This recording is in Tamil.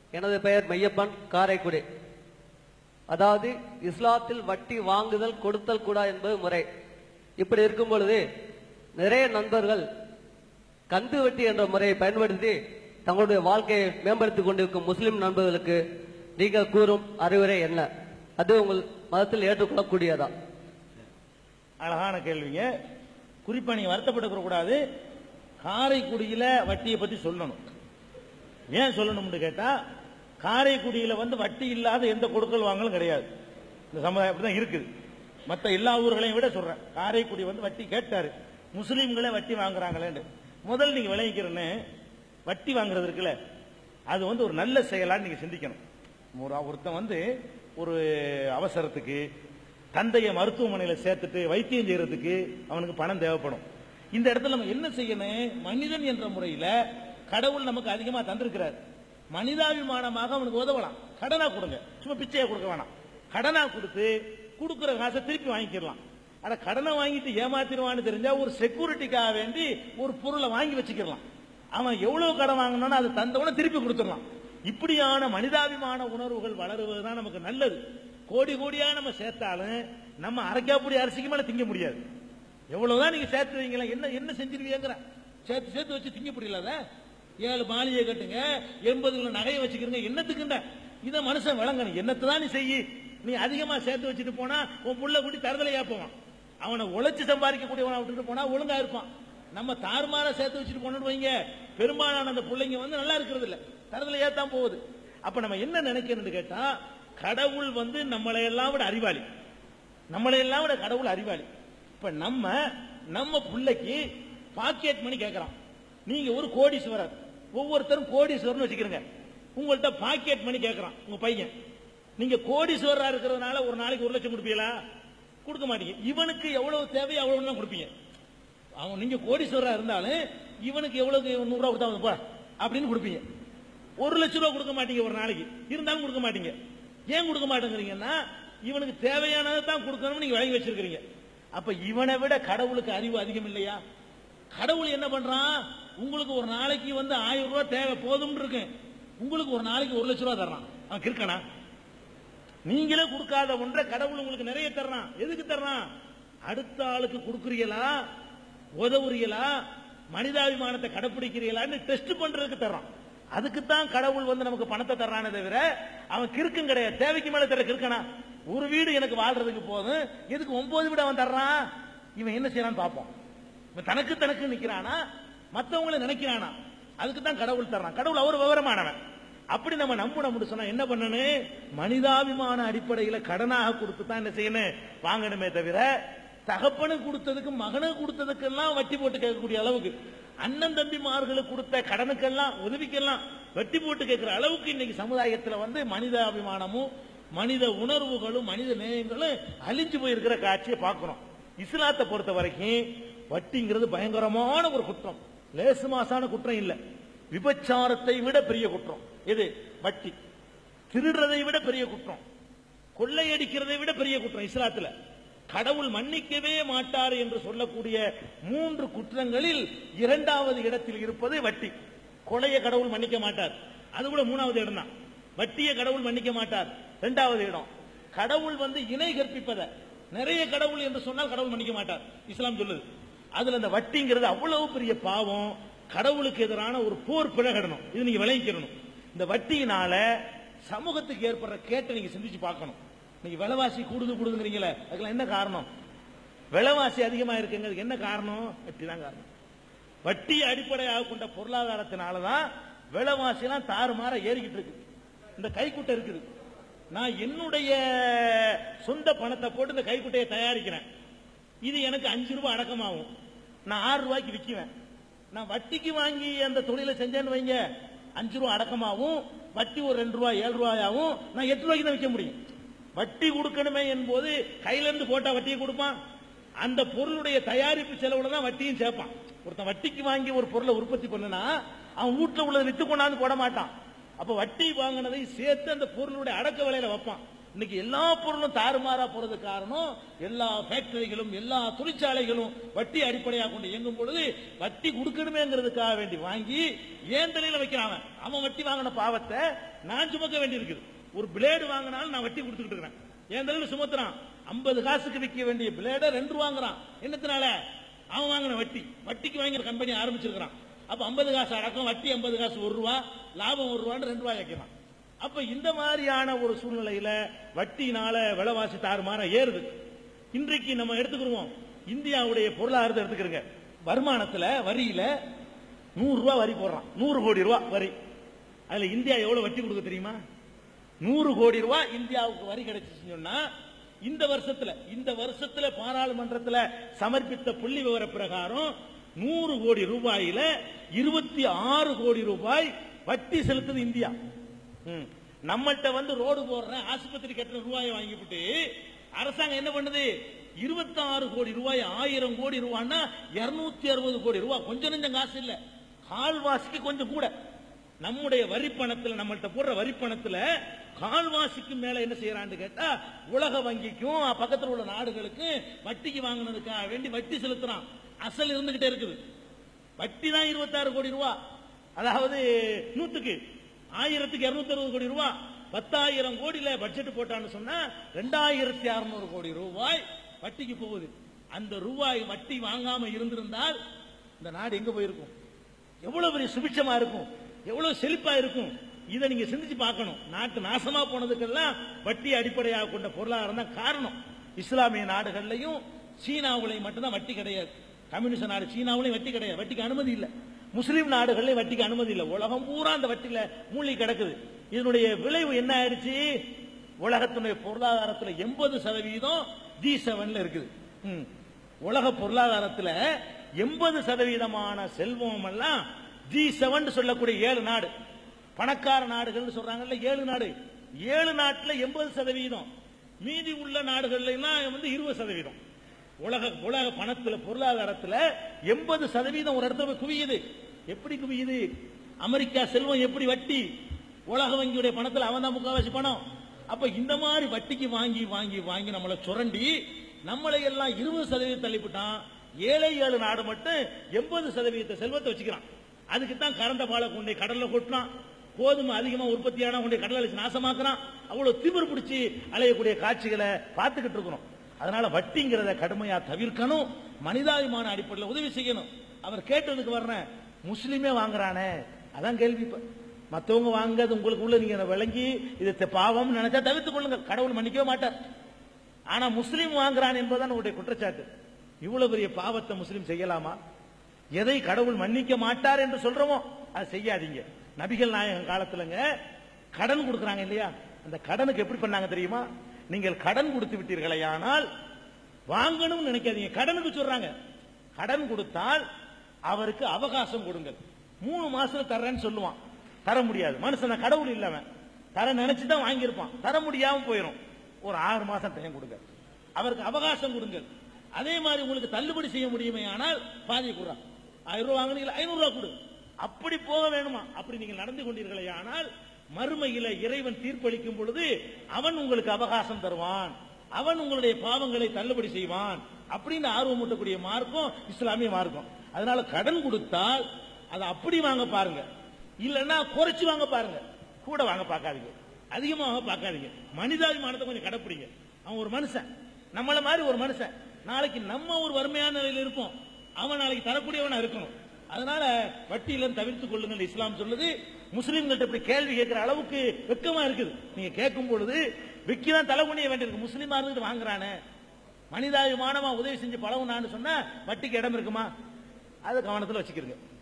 எனது பெயர் மையப்பன் காரைக்குடி அதாவது இஸ்லாத்தில் வட்டி வாங்குதல் கொடுத்தல் கூடா என்பது முறை இப்படி இருக்கும் பொழுது நிறைய நண்பர்கள் கந்து வட்டி என்ற முறையை பயன்படுத்தி தங்களுடைய வாழ்க்கையை மேம்படுத்திக் கொண்டிருக்கும் முஸ்லிம் நண்பர்களுக்கு நீங்கள் கூறும் அறிவுரை என்ன அது உங்கள் மதத்தில் ஏற்றுக்கொள்ளக்கூடியதா அழகான கேள்விங்க குறிப்பா நீங்க வருத்தப்பட்டு கூடாது காரைக்குடியில வட்டியை பத்தி சொல்லணும் ஏன் சொல்லணும்னு கேட்டா காரைக்குடியில வந்து வட்டி இல்லாத எந்த கொடுக்கல் வாங்கலும் கிடையாது இந்த சமுதாயம் அப்படிதான் இருக்குது மத்த எல்லா ஊர்களையும் விட சொல்றேன் காரைக்குடி வந்து வட்டி கேட்டாரு முஸ்லீம்களே வட்டி வாங்குறாங்களேன்னு முதல்ல நீங்க விளைவிக்கிறேன்னு வட்டி வாங்குறது இருக்குல்ல அது வந்து ஒரு நல்ல செயலான்னு நீங்க சிந்திக்கணும் ஒரு ஒருத்தன் வந்து ஒரு அவசரத்துக்கு தந்தையை மருத்துவமனையில சேர்த்துட்டு வைத்தியம் செய்யறதுக்கு அவனுக்கு பணம் தேவைப்படும் இந்த இடத்துல நம்ம என்ன செய்யணும் மனிதன் என்ற முறையில கடவுள் நமக்கு அதிகமா தந்திருக்கிறார் மனிதாபிமானமாக அவனுக்கு உதவலாம் கடனா கொடுங்க சும்மா பிச்சையா கொடுக்க வேணாம் கடனா கொடுத்து கொடுக்கிற காசை திருப்பி வாங்கிக்கலாம் ஆனா கடனை வாங்கிட்டு ஏமாத்திடுவான்னு தெரிஞ்சா ஒரு செக்யூரிட்டிக்காக வேண்டி ஒரு பொருளை வாங்கி வச்சுக்கலாம் அவன் எவ்வளவு கடன் வாங்கினானோ அது தந்தவன திருப்பி கொடுத்துடலாம் இப்படியான மனிதாபிமான உணர்வுகள் வளருவதுதான் நமக்கு நல்லது கோடி கோடியா நம்ம சேர்த்தாலும் நம்ம அரைக்காப்பொடி அரிசிக்கு மேல திங்க முடியாது எவ்வளவுதான் நீங்க சேர்த்து வைங்களா என்ன என்ன செஞ்சிருவீங்கிற சேர்த்து சேர்த்து வச்சு திங்க முடியல ஏழு மாளிகை கட்டுங்க எண்பது கிலோ நகையை வச்சுக்கிறீங்க என்னத்துக்குண்ட இதை மனுஷன் விளங்கணும் என்னத்தை தான் நீ செய்யி நீ அதிகமா சேர்த்து வச்சுட்டு போனா உன் புள்ள குடி தரதலையா போவான் அவனை உழைச்சு சம்பாதிக்கக்கூடியவனை விட்டுட்டு போனா ஒழுங்கா இருப்பான் நம்ம தாறுமாற சேர்த்து வச்சுட்டு போனோம்னு வைங்க பெரும்பாலான அந்த பிள்ளைங்க வந்து நல்லா இருக்கிறது இல்ல தரதலையா தான் போகுது அப்ப நம்ம என்ன நினைக்கணும்னு கேட்டா கடவுள் வந்து நம்மளை எல்லாம் விட அறிவாளி நம்மளை எல்லாம் விட கடவுள் அறிவாளி இப்ப நம்ம நம்ம பிள்ளைக்கு பாக்கெட் மணி கேட்கறான் நீங்க ஒரு கோடீஸ்வரர் ஒவ்வொருத்தரும் கோடீஸ்வரர்னு வச்சுக்கிறீங்க உங்கள்ட்ட பாக்கெட் மணி கேட்கறான் உங்க பையன் நீங்க கோடீஸ்வரரா இருக்கிறதுனால ஒரு நாளைக்கு ஒரு லட்சம் கொடுப்பீங்களா கொடுக்க மாட்டீங்க இவனுக்கு எவ்வளவு தேவையோ அவ்வளவு தான் கொடுப்பீங்க அவன் நீங்க கோடீஸ்வரரா இருந்தாலும் இவனுக்கு எவ்வளவு நூறு ரூபா கொடுத்தா போ அப்படின்னு கொடுப்பீங்க ஒரு லட்சம் ரூபா கொடுக்க மாட்டீங்க ஒரு நாளைக்கு இருந்தாலும் கொடுக்க மாட்டீங்க ஏன் கொடுக்க மாட்டேங்கிறீங்கன்னா இவனுக்கு தேவையானதை தான் கொடுக்கணும்னு நீங்க வழங்கி வச்சிருக்கீங்க அப்ப இவனை விட கடவுளுக்கு அறிவு அதிகம் இல்லையா கடவுள் என்ன பண்றான் உங்களுக்கு ஒரு நாளைக்கு வந்து ஆயிரம் ரூபாய் தேவை போதும் இருக்கு உங்களுக்கு ஒரு நாளைக்கு ஒரு லட்சம் ரூபாய் தர்றான் அவன் கிறுக்கனா நீங்களே கொடுக்காத ஒன்றை கடவுள் உங்களுக்கு நிறைய தர்றான் எதுக்கு தர்றான் அடுத்த ஆளுக்கு கொடுக்குறீங்களா உதவுறீங்களா மனிதாபிமானத்தை கடைப்பிடிக்கிறீங்களான்னு டெஸ்ட் பண்றதுக்கு தர்றான் அதுக்கு தான் கடவுள் வந்து நமக்கு பணத்தை தர்றானே தவிர அவன் கிறுக்கும் கிடையாது தேவைக்கு மேல தர கிறுக்கனா ஒரு வீடு எனக்கு வாழ்றதுக்கு போதும் எதுக்கு ஒன்பது வீடு அவன் தர்றான் இவன் என்ன செய்யறான்னு பார்ப்போம் இவன் தனக்கு தனக்கு நிக்கிறானா மத்தவங்களை நினைக்கிறானா அதுக்கு தான் கடவுள் தர்றான் கடவுள் அவர் விவரமானவன் அப்படி நம்ம நம்பணும் சொன்னா என்ன பண்ணணும் மனிதாபிமான அடிப்படையில கடனாக கொடுத்து தான் என்ன செய்யணும் வாங்கணுமே தவிர தகப்பனுக்கு கொடுத்ததுக்கு மகனுக்கு கொடுத்ததுக்கெல்லாம் வட்டி போட்டு கேட்கக்கூடிய அளவுக்கு அண்ணன் தம்பிமார்களுக்கு கொடுத்த கடனுக்கெல்லாம் உதவிக்கெல்லாம் வட்டி போட்டு கேட்கிற அளவுக்கு இன்னைக்கு சமுதாயத்துல வந்து மனிதாபிமானமும் மனித உணர்வுகளும் மனித நேயங்களும் அழிஞ்சு போயிருக்கிற காட்சியை பார்க்கிறோம் இஸ்லாத்தை பொறுத்த வரைக்கும் வட்டிங்கிறது பயங்கரமான ஒரு குற்றம் லேசு மாசான குற்றம் இல்ல விபச்சாரத்தை விட பெரிய குற்றம் எது வட்டி திருடுறதை விட பெரிய குற்றம் கொள்ளையடிக்கிறதை விட பெரிய குற்றம் இஸ்லாத்துல கடவுள் மன்னிக்கவே மாட்டார் என்று சொல்லக்கூடிய மூன்று குற்றங்களில் இரண்டாவது இடத்தில் இருப்பது வட்டி கொலையை கடவுள் மன்னிக்க மாட்டார் அது கூட மூணாவது இடம் தான் வட்டியை கடவுள் மன்னிக்க மாட்டார் இரண்டாவது இடம் கடவுள் வந்து இணை கற்பிப்பதை நிறைய கடவுள் என்று சொன்னால் கடவுள் மன்னிக்க மாட்டார் இஸ்லாம் சொல்லுது அதுல அந்த வட்டிங்கிறது அவ்வளவு பெரிய பாவம் கடவுளுக்கு எதிரான ஒரு போர் பிழகடணும் இது நீங்க விளங்கிக்கிறணும் இந்த வட்டியினால சமூகத்துக்கு ஏற்படுற கேட்டை நீங்க சிந்திச்சு பார்க்கணும் நீங்க விலைவாசி கூடுது கூடுதுங்கிறீங்களே அதுக்கெல்லாம் என்ன காரணம் விலைவாசி அதிகமா இருக்குங்கிறதுக்கு என்ன காரணம் வட்டி தான் காரணம் வட்டி அடிப்படையாக கொண்ட பொருளாதாரத்தினாலதான் விலைவாசி எல்லாம் தாறுமாற ஏறிக்கிட்டு இருக்கு இந்த கைக்குட்டை இருக்குது நான் என்னுடைய சொந்த பணத்தை போட்டு இந்த கைக்குட்டையை தயாரிக்கிறேன் இது எனக்கு அஞ்சு ரூபாய் அடக்கமாகும் நான் ஆறு ரூபாய்க்கு விற்குவேன் நான் வட்டிக்கு வாங்கி அந்த தொழிலை செஞ்சேன்னு வைங்க அஞ்சு ரூபாய் அடக்கமாகவும் வட்டி ஒரு ரெண்டு ரூபாய் ஏழு ரூபாயாவும் நான் எட்டு ரூபாய்க்கு தான் விற்க முடியும் வட்டி கொடுக்கணுமே என்பது கையில இருந்து போட்டா வட்டியை கொடுப்பான் அந்த பொருளுடைய தயாரிப்பு செலவுல தான் வட்டியும் சேர்ப்பான் ஒருத்தன் வட்டிக்கு வாங்கி ஒரு பொருளை உற்பத்தி பண்ணுனா அவன் வீட்டுல உள்ளதை வித்து கொண்டாந்து போட மாட்டான் அப்ப வட்டி வாங்கினதை சேர்த்து அந்த பொருளுடைய அடக்க விலையில வைப்பான் இன்னைக்கு எல்லா பொருளும் தாறுமாறா போறது காரணம் எல்லா ஃபேக்டரிகளும் எல்லா தொழிற்சாலைகளும் வட்டி அடிப்படையாக கொண்டு இயங்கும் பொழுது வட்டி கொடுக்கணுமேங்கிறதுக்காக வேண்டி வாங்கி ஏன் தலையில வைக்கிறான் அவன். அவன் வட்டி வாங்கின பாவத்தை நான் சுமக்க வேண்டி இருக்குது ஒரு பிளேடு வாங்கினாலும் நான் வட்டி கொடுத்துக்கிட்டு இருக்கிறேன் என் தலையில சுமத்துறான் ஐம்பது காசுக்கு விற்க வேண்டிய பிளேட ரெண்டு ரூபா வாங்குறான் என்னத்தினால அவன் வாங்கின வட்டி வட்டிக்கு வாங்கிற கம்பெனி ஆரம்பிச்சிருக்கிறான் அப்ப ஐம்பது காசு அடக்கம் வட்டி ஐம்பது காசு ஒரு ரூபா லாபம் ஒரு ரூபான்னு ரெண்டு ரூபாய் வைக்கிறான் அப்ப இந்த மாதிரியான ஒரு சூழ்நிலையில வட்டினால விலைவாசி தாறுமாற ஏறுது இன்றைக்கு நம்ம எடுத்துக்கிருவோம் இந்தியாவுடைய பொருளாதாரத்தை எடுத்துக்கிறங்க வருமானத்துல வரியில நூறு ரூபாய் வரி போடுறான் நூறு கோடி ரூபாய் வரி அதுல இந்தியா எவ்வளவு வட்டி கொடுக்க தெரியுமா நூறு கோடி ரூபாய் இந்தியாவுக்கு வரி கிடைச்சிச்சுன்னு சொன்னா இந்த வருஷத்துல இந்த வருஷத்துல பாராளுமன்றத்துல சமர்ப்பித்த புள்ளி விவர பிரகாரம் நூறு கோடி ரூபாயில இருபத்தி ஆறு கோடி ரூபாய் வட்டி செலுத்துது இந்தியா ம். நம்மள்ட்ட வந்து ரோடு போடுற ஆஸ்பத்திரி கட்டுற ரூபாயை வாங்கிவிட்டு அரசாங்கம் என்ன பண்ணுது 26 கோடி ரூபாய் ஆயிரம் கோடி ரூபான்னா 260 அறுபது கோடி ரூபாய் கொஞ்சம் நெஞ்சம் காசு இல்ல கால்வாசிக்கு கொஞ்சம் கூட நம்முடைய வரி பணத்துல நம்மள்ட்ட போடுற வரி பணத்துல கால்வாசிக்கு மேல என்ன செய்யறான்னு கேட்டா உலக வங்கிக்கும் பக்கத்துல உள்ள நாடுகளுக்கு வட்டிக்கு வாங்கினதுக்காக வேண்டி வட்டி செலுத்துறான் அசல் இருந்துகிட்டே இருக்குது வட்டி தான் இருபத்தாறு கோடி ரூபா அதாவது நூத்துக்கு ஆயிரத்துக்கு இருநூத்தி அறுபது கோடி ரூபா பத்தாயிரம் கோடியில பட்ஜெட் போட்டான்னு சொன்னா ரெண்டாயிரத்தி அறுநூறு கோடி ரூபாய் வட்டிக்கு போகுது அந்த ரூபாய் வட்டி வாங்காம இருந்திருந்தால் இந்த நாடு எங்க போயிருக்கும் எவ்வளவு பெரிய சுபிட்சமா இருக்கும் எவ்வளவு செழிப்பா இருக்கும் இதை நீங்க சிந்திச்சு பார்க்கணும் நாட்டு நாசமா போனதுக்கெல்லாம் வட்டி அடிப்படையாக கொண்ட பொருளாதாரம் தான் காரணம் இஸ்லாமிய நாடுகள்லையும் சீனாவுலையும் மட்டும்தான் வட்டி கிடையாது கம்யூனிஸ்ட் நாடு சீனாவுலையும் வட்டி கிடையாது வட்டிக்கு அனுமதி இல்லை முஸ்லீம் நாடுகள்லையும் வட்டிக்கு அனுமதி இல்லை உலகம் பூரா அந்த வட்டியில மூழ்கி கிடக்குது இதனுடைய விளைவு என்ன ஆயிடுச்சு உலகத்தினுடைய பொருளாதாரத்துல எண்பது சதவீதம் ஜி செவன்ல இருக்குது ம். உலக பொருளாதாரத்துல எண்பது சதவீதமான செல்வம் எல்லாம் ஜி செவன் சொல்லக்கூடிய ஏழு நாடு பணக்கார நாடுகள் சொல்றாங்கல்ல ஏழு நாடு ஏழு நாட்டுல எண்பது சதவீதம் மீதி உள்ள நாடுகள்ல எல்லாம் வந்து இருபது சதவீதம் உலக உலக பணத்துல பொருளாதாரத்துல எண்பது சதவீதம் ஒரு இடத்துல போய் குவியுது எப்படி குவியுது அமெரிக்கா செல்வம் எப்படி வட்டி உலக வங்கியுடைய பணத்துல அவன் தான் முக்காவாசி பணம் அப்ப இந்த மாதிரி வட்டிக்கு வாங்கி வாங்கி வாங்கி நம்மளை சுரண்டி நம்மளை எல்லாம் இருபது சதவீதம் தள்ளிவிட்டான் ஏழை ஏழு நாடு மட்டும் எண்பது சதவீத செல்வத்தை வச்சுக்கிறான் அதுக்கு தான் கறந்த பாலை கொண்டு போய் கடல்ல கொட்டினான் கோதுமை அதிகமா உற்பத்தியான கொண்டு போய் கடல்ல வச்சு நாசமாக்குறான் அவ்வளவு திமிர் பிடிச்சி அலையக்கூடிய காட்சிகளை பார்த்துக்கிட்டு இருக்கிறோம் அதனால வட்டிங்கிறத கடுமையா தவிர்க்கணும் மனிதாபிமான அடிப்படையில் உதவி செய்யணும் அவர் கேட்டதுக்கு வர்றேன் முஸ்லீமே வாங்குறானே அதான் கேள்வி இப்ப மத்தவங்க வாங்குறது உங்களுக்கு உள்ள நீங்க விளங்கி இது தெ- பாவம்னு நினைச்சா தவிர்த்துக் கொள்ளுங்க கடவுள் மன்னிக்கவே மாட்டார் ஆனா முஸ்லீம் வாங்குறான் என்பதுதான் உங்களுடைய குற்றச்சாட்டு இவ்வளவு பெரிய பாவத்தை முஸ்லீம் செய்யலாமா எதை கடவுள் மன்னிக்க மாட்டார் என்று சொல்றோமோ அதை செய்யாதீங்க நபிகள் நாயகம் காலத்துலங்க கடன் கொடுக்கறாங்க இல்லையா அந்த கடனுக்கு எப்படி பண்ணாங்க தெரியுமா நீங்கள் கடன் கொடுத்து விட்டீர்களே ஆனால் வாங்கணும்னு நினைக்காதீங்க கடனுக்கு சொல்றாங்க கடன் கொடுத்தால் அவருக்கு அவகாசம் கொடுங்கள் மூணு மாசம் தர்றேன்னு சொல்லுவான் தர முடியாது மனுஷன் கடவுள் இல்லவன் தர நினைச்சுதான் வாங்கியிருப்பான் தர முடியாம போயிடும் ஒரு ஆறு மாசம் டைம் கொடுங்க அவருக்கு அவகாசம் கொடுங்கள் அதே மாதிரி உங்களுக்கு தள்ளுபடி செய்ய முடியுமே ஆனால் பாதியை கொடுறான் ஆயிரம் ரூபாய் வாங்கினீங்களா ஐநூறு ரூபாய் கொடு அப்படி போக வேணுமா அப்படி நீங்கள் நடந்து கொண்டீர்களே ஆனால் மறுமையில இறைவன் தீர்ப்பளிக்கும் பொழுது அவன் உங்களுக்கு அவகாசம் தருவான் அவன் உங்களுடைய பாவங்களை தள்ளுபடி செய்வான் அப்படின்னு ஆர்வம் ஊட்டக்கூடிய மார்க்கம் இஸ்லாமிய மார்க்கம் அதனால கடன் கொடுத்தால் அதை அப்படி வாங்க பாருங்க இல்லைன்னா குறைச்சு வாங்க பாருங்க கூட வாங்க பார்க்காதீங்க அதிகமா வாங்க பார்க்காதீங்க மனிதாபிமானத்தை கொஞ்சம் கடைப்பிடிங்க அவன் ஒரு மனுஷன் நம்மள மாதிரி ஒரு மனுஷன் நாளைக்கு நம்ம ஒரு வறுமையான நிலையில இருப்போம் அவன் நாளைக்கு தரக்கூடியவனா இருக்கணும் அதனால வட்டியில தவிர்த்துக் கொள்ளுங்கள் இஸ்லாம் சொல்லுது முஸ்லீம்கள்ட்ட இப்படி கேள்வி கேட்கிற அளவுக்கு வெக்கமா இருக்குது நீங்க கேட்கும் பொழுது விக்கி தான் தலை குனிய வேண்டியிருக்கு முஸ்லீமா இருந்துட்டு வாங்குறானே மனிதாபிமானமா உதவி செஞ்சு பழகுனான்னு சொன்னா வட்டிக்கு இடம் இருக்குமா அதை கவனத்துல வச்சுக்கிறீங்க